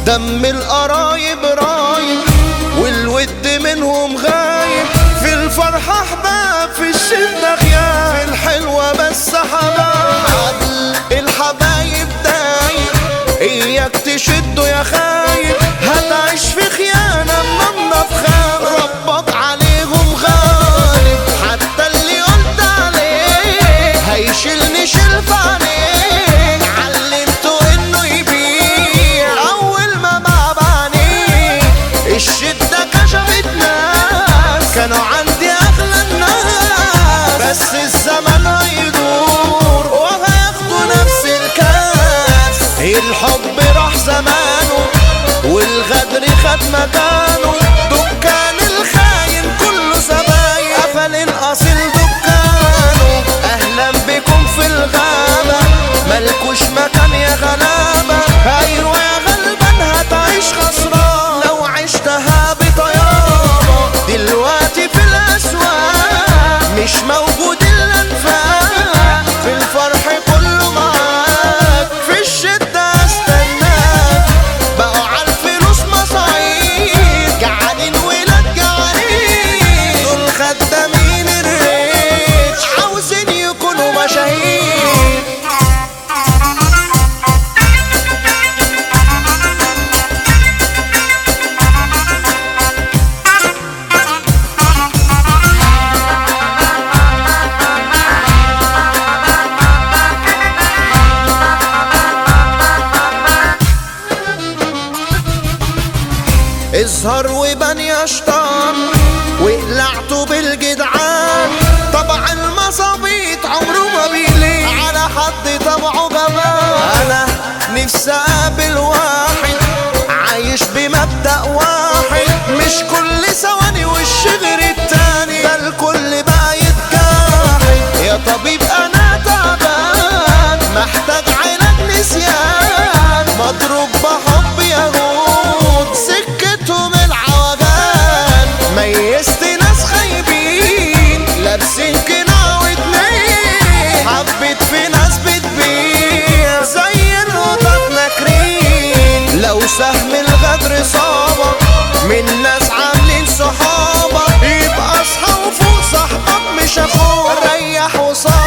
دم القرايب رايب والود منهم غايب في الفرحة احباب في الشدة غياب الحلوة بس حباب الحبايب دايب اياك تشده يا خايب هتعيش في خيانة مننا في خاب ربك عليهم غالب حتى اللي قلت عليه هيشيلني شلف عليه علمته انه يبيع اول ما باع بعينيه الشدة كشفت ناس كانوا عندي اغلى الناس بس الزمن هيدور وهياخدوا نفس الكاس الحب راح زمانه والغدر خد مكانه دكان الخاين كله زباين قفل الاصيل دكانه اهلا بكم في الغابة ملكوش مكان يا غلابة ايوه يا غلبان هتعيش خسران لو عشتها بطيابة دلوقتي في الاسواق مش موجود الا انفاق في الفرح كله معاك في الشدة استناك بقوا عالفلوس مصايب جعانين ولاد جعانين دول خدامين الريتش عاوزين يكونوا مشاهير اظهر وبان يا شطان وقلعته بالجدعان طبع المصابيط عمره ما بيليق على حد طبعه جبان انا نفسي اقابل واحد عايش بمبدأ واحد مش كل ثواني وش غير التاني ده الكل بقى يتجاحد يا طبيب انا تعبان محتاج علاج نسيان مضروب بحب يهود سكتهم العوجان ميزت ناس خايبين لابسين قناع واتنين حبيت في ناس بتبيع زي القطط ناكرين لو سهم الغدر صابك من ناس عاملين صحابك يبقى اصحى وفوق صاحبك مش اخوك ريح وصابك